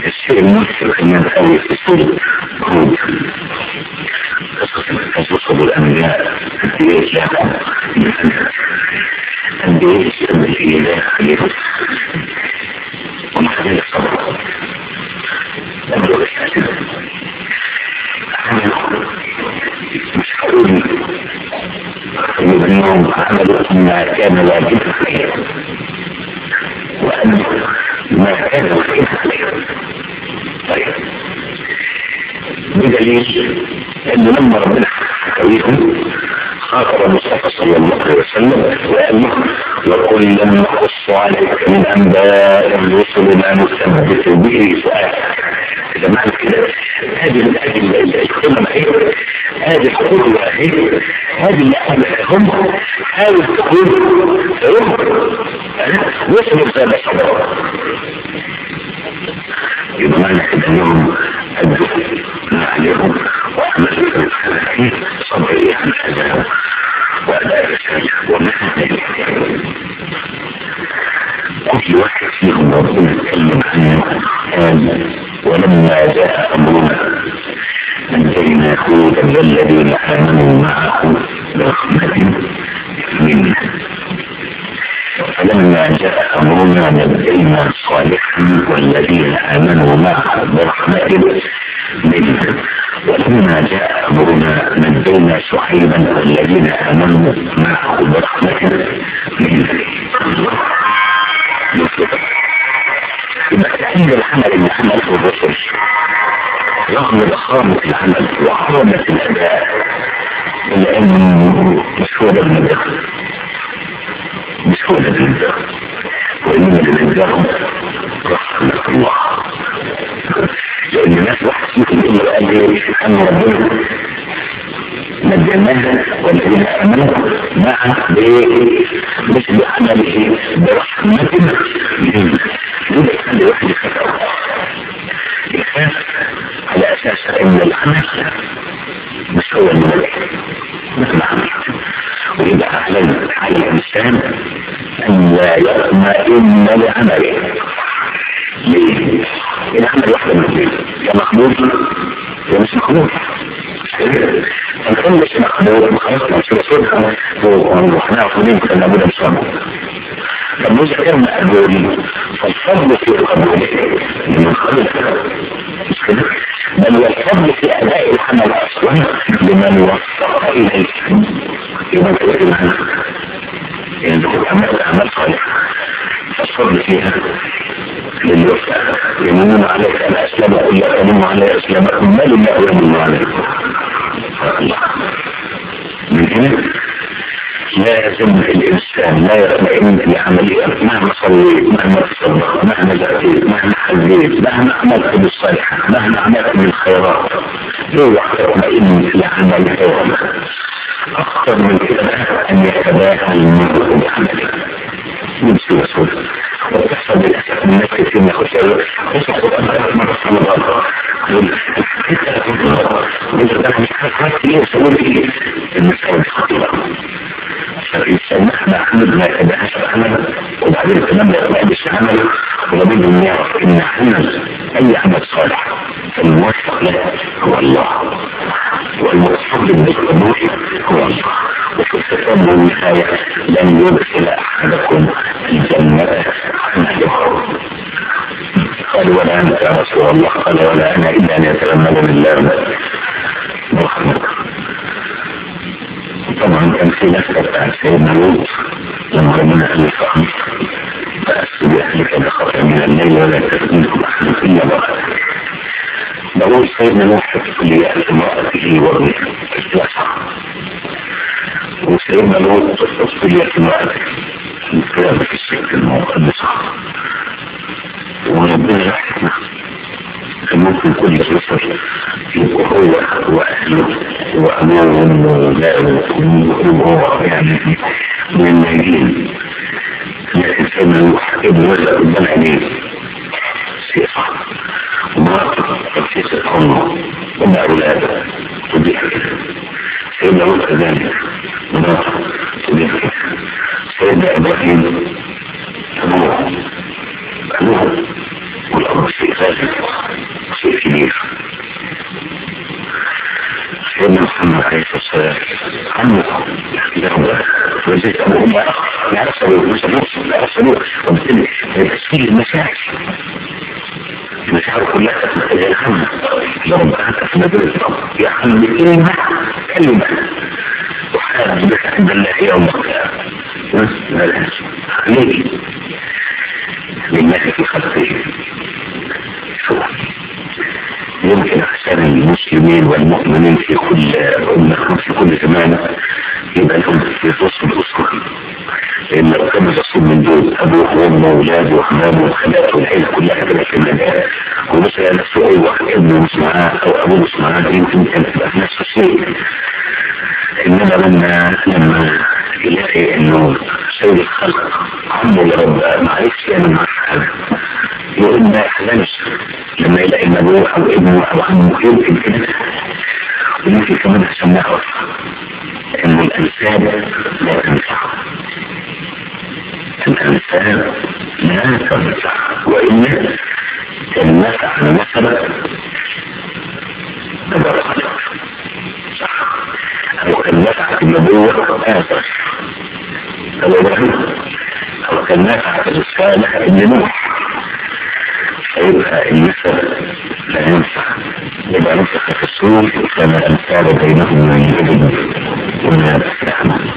الشيء المشرك من هذه السورة هود قصص الأنبياء قديش لها قديش الذي إله خليفة ومع ذلك صبر أبدو بالشاشة مش هقول انهم عملوا ما كان واجبا عليهم وان ما كان واجبا عليهم طيب بدليل ان لما ربنا حكاويهم خاطب المصطفى صلى الله عليه وسلم وقال له وقل لم نقص عليك من انباء الرسل ما نثبت به سؤالك اذا معنى كده هذه هذه القمم هي هذه القدوة هي هذه اللي هم حاول تكون وصلوا زي ما صبروا يبقى معنى كده انهم ادوا ما عليهم وعملوا في صبر ايه عن حاجه واداء الرساله ومع ذلك كل واحد فيهم ربنا اتكلم عنه قال ولما جاء امرنا نجينا هودا والذين امنوا معه برحمه منا فلما جاء امرنا نجينا صالحا والذين امنوا معه برحمه منا ولما جاء امرنا نجينا شعيبا والذين امنوا معه برحمه منا يبقى تحمل العمل اللي عمله الرسل رغم ضخامة العمل وعظمة الأداء إلا أنه مش هو ده اللي مش هو ده اللي وإنما اللي نجاهم رحمة الله لأن الناس واحد فيكم يقول قال لي أن ربنا نجيناها والذين آمنوا معه مش بعمله برحمة منه لذا يخلي الواحد يخاف يخاف على أساس أن العمل مش هو الملك مثل عمل ويبقى على على الإنسان أن لا يطمئن لعمله ليه؟ العمل واحدة من الاثنين يا مقبول يا مش مقبول ان كان مش مقبول خلاص مش رسولها واحنا عارفين ان ابونا مش مقبول طب اذا كان مقبول فالفضل في قبوله من قبل مش كده بل والفضل في اداء العمل اصلا لمن وفق اليه يبقى كده المعنى يعني تكون اعمال اعمال صالحه فالفضل فيها للوفاء يمنون عليك ان اسلم قل لا تمن علي اسلامكم ما لله يمن عليكم الله من هنا لازم الانسان لا يطمئن لعمليه مهما صليت مهما تصدق مهما زكيت مهما حزيت مهما عملت بالصالحات مهما عملت بالخيرات اوعى تطمئن لعمله اكثر من كده ان يتباهى المرء بعمله يمشي رسوله وتحصل للاسف الناس كتير ما يخش يقول خش القران ثلاث مرات في رمضان يقول ده مش عارف ايه يسوي ايه المسائل دي خطيره فالإنسان مهما عمل ما يتبعش عمل وبعدين كمان ما يتبعش عمل وبعدين يعرف إن عمل أي عمل صالح الموفق له هو الله والموفق بالقبول هو الله وفي الختام والنهاية لن يدخل أحدكم الجنة عمله قال ولا أنت يا رسول الله قال ولا أنا إلا أن يتلمذني الله برحمته طبعا كان في نفسه بتاع سيدنا لوط لما ربنا قال لصاحبه فأسوا بأهلك بخطر من الليل ولا تفتنكم أحد إلا بقى بقول سيدنا نوح ليأتي امرأته وابنه التاسع وسيدنا لوط ليأتي امرأته الكلام في السكة المقدسة وربنا يحكمه كان ممكن كل الرسل يبقى هو واهله وابوهم وهو يعني من الناجين لكن كان نوح ابن ولد قدام عينيه سيصة ومراته السيسة امه ام اولاده تبيع كده سيدنا لوط كذلك مراته تبيع كده سيدنا ابراهيم ابوه ابوه والامر في ذلك عنه لربنا وزيت ابوهم ما يعرف ابوه مش ابوه لا يعرف ابوه وبالتالي تسهيل المشاعر المشاعر كلها تتجه عنه لربنا في مدرسة الرب يا عم كلمة كلمة وحال بك عند الله يوم القيامة بلاش عليك لله في خلقه شوف يمكن أحسن المسلمين والمؤمنين في كل أمة في كل زمان يبقى لهم في وسط الأسرة لأن لو كان الرسول من دول أبوه وأمه وأولاده وأحمامه وخالاته والعيلة كلها كده في المكان ومثلا نفسه أي واحد ابنه مش معاه أو أبوه مش معاه يمكن كانت تبقى في نفس الشيء إنما لما لما يلاقي إنه سيد الخلق عمه لرب ما عرفش يعمل معاه حاجة يقول ما يحزنش لما يلاقي ان ابوه او ابنه او عمه يمكن كده ويمكن كمان عشان نعرف ان الانسان لا تنفع الانسان لا تنفع وان النفع مثلا تبارك الله صح او النفع في النبوة آثر أو إبراهيم أو كان نافع في الرسالة ابن نوح فيبقى النسب لا ينفع يبقى نفخ في السور كما الأمثال بينهم من جبل وما يستعمل